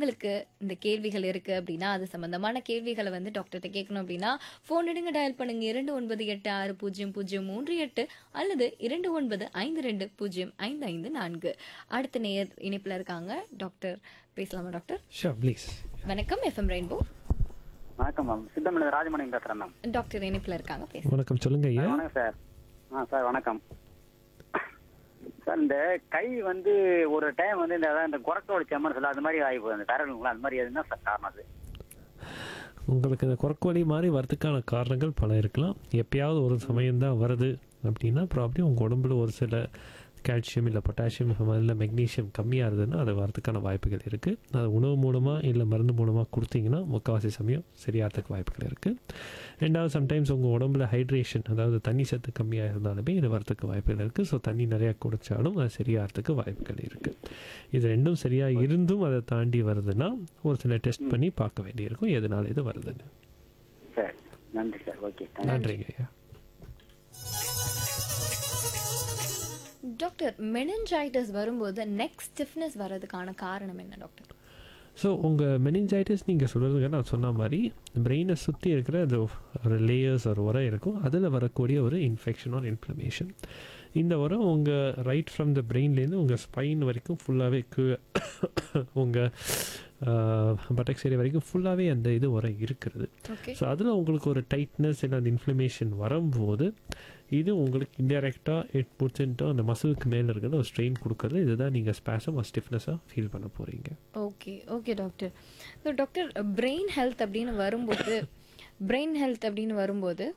உங்களுக்கு இந்த கேள்விகள் இருக்கு அப்படின்னா அது சம்பந்தமான கேள்விகளை வந்து டாக்டர்கிட்ட கேட்கணும் அப்படின்னா ஃபோன் எடுங்க டயல் பண்ணுங்க இரண்டு ஒன்பது எட்டு ஆறு பூஜ்ஜியம் பூஜ்ஜியம் மூன்று எட்டு அல்லது இரண்டு ஒன்பது ஐந்து ரெண்டு பூஜ்ஜியம் ஐந்து ஐந்து நான்கு அடுத்த நேர் இணைப்புல இருக்காங்க டாக்டர் பேசலாமா டாக்டர் ஷூர் ப்ளீஸ் வணக்கம் எஃப்எம் ரெயின்போ வணக்கம் மேம் சித்தமணி ராஜமணி பேசுறேன் மேம் டாக்டர் இணைப்புல இருக்காங்க பேச வணக்கம் சொல்லுங்க ஐயா வணக்கம் சார் ஆ சார் வணக்கம் சார் இந்த கை வந்து ஒரு டைம் வந்து இந்த அதான் இந்த குரக்கோட செம்மன் சொல்ல அது மாதிரி ஆகி போகுது அந்த விரலுங்களா அது மாதிரி எதுனா சார் காரணம் அது உங்களுக்கு இந்த குறுக்கு வலி மாதிரி வரதுக்கான காரணங்கள் பல இருக்கலாம் எப்பயாவது ஒரு சமயம் தான் வருது அப்படின்னா ப்ராப்ளம் உங்கள் உடம்புல ஒரு சில கால்சியம் இல்லை பொட்டாசியம் இல்லை மெக்னீஷியம் கம்மியாக இருந்ததுன்னா அது வரதுக்கான வாய்ப்புகள் இருக்குது அது உணவு மூலமாக இல்லை மருந்து மூலமாக கொடுத்தீங்கன்னா முக்கால்வாசி சமயம் சரியாகிறதுக்கு வாய்ப்புகள் இருக்குது ரெண்டாவது சம்டைம்ஸ் உங்கள் உடம்புல ஹைட்ரேஷன் அதாவது தண்ணி சத்து கம்மியாக இருந்தாலுமே இது வரதுக்கு வாய்ப்புகள் இருக்குது ஸோ தண்ணி நிறையா குடித்தாலும் அது சரியாகிறதுக்கு வாய்ப்புகள் இருக்குது இது ரெண்டும் சரியாக இருந்தும் அதை தாண்டி வருதுன்னா ஒரு சில டெஸ்ட் பண்ணி பார்க்க வேண்டியிருக்கும் எதனால இது வருதுன்னு சரி நன்றி சார் ஓகே நன்றிங்க ஐயா டாக்டர் மெனஞ்சாய்டஸ் வரும்போது நெக் ஸ்டிஃப்னஸ் வர்றதுக்கான காரணம் என்ன டாக்டர் ஸோ உங்கள் மெனிஞ்சைட்டிஸ் நீங்கள் சொல்கிறதுக்கு நான் சொன்ன மாதிரி பிரெயினை சுற்றி இருக்கிற அது ஒரு லேயர்ஸ் ஒரு உரம் இருக்கும் அதில் வரக்கூடிய ஒரு இன்ஃபெக்ஷன் ஒரு இன்ஃப்ளமேஷன் இந்த உரம் உங்கள் ரைட் ஃப்ரம் த பிரெயின்லேருந்து உங்கள் ஸ்பைன் வரைக்கும் ஃபுல்லாகவே உங்கள் பட்டக் ஏரியா வரைக்கும் ஃபுல்லாகவே அந்த இது உரம் இருக்கிறது ஓகே ஸோ அதில் உங்களுக்கு ஒரு டைட்னஸ் இல்லை அந்த இன்ஃப்ளமேஷன் வரும்போது இது உங்களுக்கு இன்டெரக்டாக இட் புட்ஸ்ன்ட்டு அந்த மசிலுக்கு மேலே இருக்கிற ஒரு ஸ்ட்ரெயின் கொடுக்குறது இதுதான் நீங்கள் ஸ்பேஸம் ஒரு ஸ்டிஃப்னஸாக ஃபீல் பண்ண போகிறீங்க okay okay doctor so doctor brain health அப்படின்னு வரும்போது பிரெயின் ஹெல்த் அப்படின்னு வரும்போது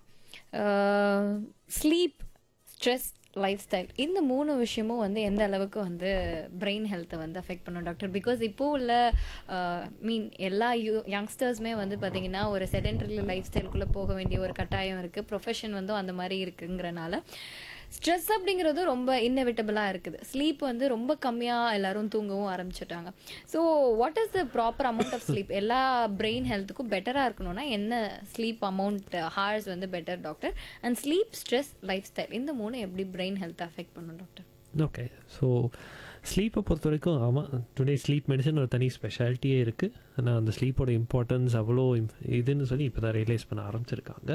ஸ்லீப் ஸ்ட்ரெஸ் லைஃப் ஸ்டைல் இந்த மூணு விஷயமும் வந்து எந்த அளவுக்கு வந்து பிரெயின் ஹெல்த்தை வந்து அஃபெக்ட் பண்ணும் டாக்டர் பிகாஸ் இப்போ உள்ள மீன் எல்லா யூ யங்ஸ்டர்ஸுமே வந்து பார்த்தீங்கன்னா ஒரு செடென்டரி லைஃப் ஸ்டைலுக்குள்ளே போக வேண்டிய ஒரு கட்டாயம் இருக்குது ப்ரொஃபஷன் வந்து அந்த மாதிரி இருக்குங்கிறனால ஸ்ட்ரெஸ் அப்படிங்கிறது ரொம்ப இன்னெவிட்டபிளாக இருக்குது ஸ்லீப் வந்து ரொம்ப கம்மியாக எல்லாரும் தூங்கவும் ஆரம்பிச்சிட்டாங்க so what is the proper amount of sleep எல்லா பிரெயின் ஹெல்த்துக்கும் பெட்டராக இருக்கணும்னா என்ன ஸ்லீப் அமௌண்ட் ஹார்ஸ் வந்து better doctor and sleep stress lifestyle இந்த மூணு எப்படி பிரெயின் ஹெல்த் அஃபெக்ட் பண்ணும் டாக்டர் ஓகே ஸோ ஸ்லீப்பை பொறுத்த வரைக்கும் ஆமாம் டுடே ஸ்லீப் மெடிசன் ஒரு தனி ஸ்பெஷாலிட்டியே இருக்குது ஆனால் அந்த ஸ்லீப்போட இம்பார்ட்டன்ஸ் அவ்வளோ im- இதுன்னு சொல்லி இப்போ தான் ரியலைஸ் பண்ண ஆரம்பிச்சிருக்காங்க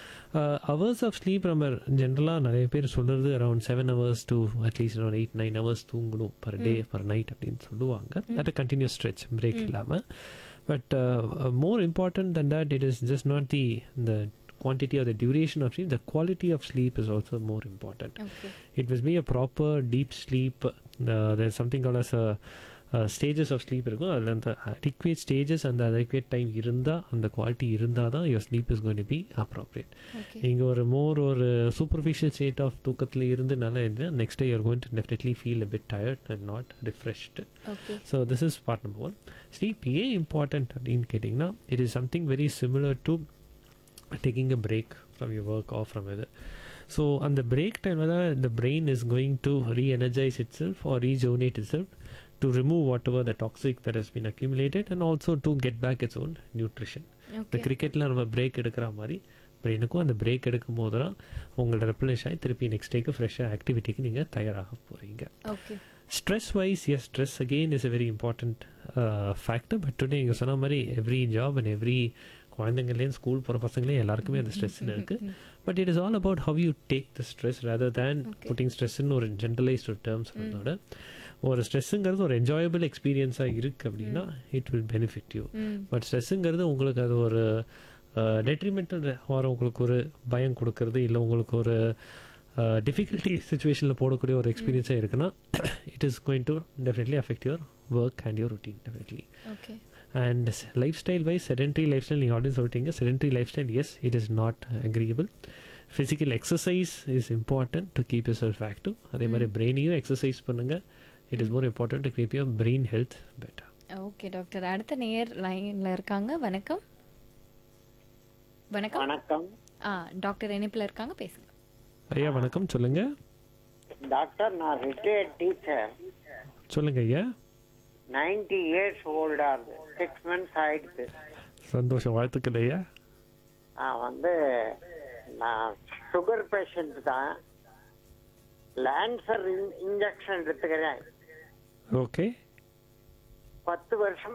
ஹவர்ஸ் ஆஃப் ஸ்லீப் நம்ம ஜென்ரலாக நிறைய பேர் சொல்கிறது around seven hours to at least around eight nine hours தூங்கணும் பர் டே பர் நைட் அப்படின்னு சொல்லுவாங்க at a continuous stretch break இல்லாமல் but more important than that it is just not the இந்த quantity or the duration of sleep, the quality of sleep is also more important. Okay It must be a proper deep sleep. Uh, there's something called as a, uh, stages of sleep இருக்கும் அதில் அந்த adequate stages அந்த adequate time இருந்தால் அந்த quality இருந்தால் தான் your sleep is going to be appropriate. Okay நீங்கள் ஒரு மோர் ஒரு சூப்பர்ஃபிஷியல் ஸ்டேட் ஆஃப் தூக்கத்தில் இருந்து நல்லா இருந்தால் next day you're going to definitely feel a bit tired and not refreshed okay so this is part number one sleep ஏன் important அப்படின்னு கேட்டிங்கன்னா it is something very similar to taking a break from your work off from இது so அந்த break டைமில் தான் இந்த brain is going to reenergize itself or rejuvenate itself to remove whatever the toxic that has been accumulated and also to get back its own nutrition இந்த okay கிரிக்கெட்டில் நம்ம break எடுக்கிற மாதிரி பிரெயினுக்கும் அந்த break எடுக்கும் போது தான் உங்களோட ரெப்ளனிஷ் ஆகி திருப்பி நெக்ஸ்ட் டேக்கு ஃப்ரெஷ்ஷாக ஆக்டிவிட்டிக்கு நீங்கள் தயாராக போகிறீங்க okay stress wise yes stress again is a very important factor but today நீங்கள் சொன்ன மாதிரி எவ்ரி ஜாப் அண்ட் எவ்ரி குழந்தைங்கள்லேயும் ஸ்கூல் போகிற பசங்களே எல்லாருக்குமே அந்த ஸ்ட்ரெஸ்ன்னு இருக்குது but it is all about how you take the stress rather than Okay. Putting ஸ்ட்ரெஸ்ன்னு ஒரு ஜென்ரலைஸ்ட் ஒரு டேர்ம்ஸ் சொல்றதோட ஒரு ஸ்ட்ரெஸ்ஸுங்கிறது ஒரு என்ஜாயபிள் எக்ஸ்பீரியன்ஸாக இருக்குது அப்படின்னா it will benefit you hmm but ஸ்ட்ரெஸ்ஸுங்கிறது உங்களுக்கு அது ஒரு டெட்ரிமெண்டல் ஆர் உங்களுக்கு ஒரு பயம் கொடுக்கறது இல்லை உங்களுக்கு ஒரு டிஃபிகல்ட்டி சுச்சுவேஷனில் போடக்கூடிய ஒரு எக்ஸ்பீரியன்ஸாக இருக்குன்னா it is going to definitely affect your work and your routine definitely okay and lifestyle wise sedentary lifestyle நீங்கள் ஆல்ரெடி சொல்லிட்டீங்க sedentary lifestyle yes it is not agreeable physical exercise is important to keep yourself active அதே மாதிரி பிரெயினையும் exercise பண்ணுங்கள் it is more important to keep your brain health better okay doctor அடுத்த நேர் லைன்ல இருக்காங்க வணக்கம் வணக்கம் வணக்கம் ஆ டாக்டர் இணைப்பில் இருக்காங்க பேசுங்க ஐயா வணக்கம் சொல்லுங்கள் டாக்டர் நான் ரிட்டையர்ட் டீச்சர் சொல்லுங்க ஐயா நைன்டி இயர்ஸ் ஓல்டா இருக்கு சிக்ஸ் மந்த்ஸ் ஆயிடுச்சு சந்தோஷம் வாழ்த்துக்கள் ஐயா நான் வந்து நான் சுகர் பேஷண்ட் தான் லான்சர் இன்ஜெக்ஷன் எடுத்துக்கிறேன் ஓகே பத்து வருஷம்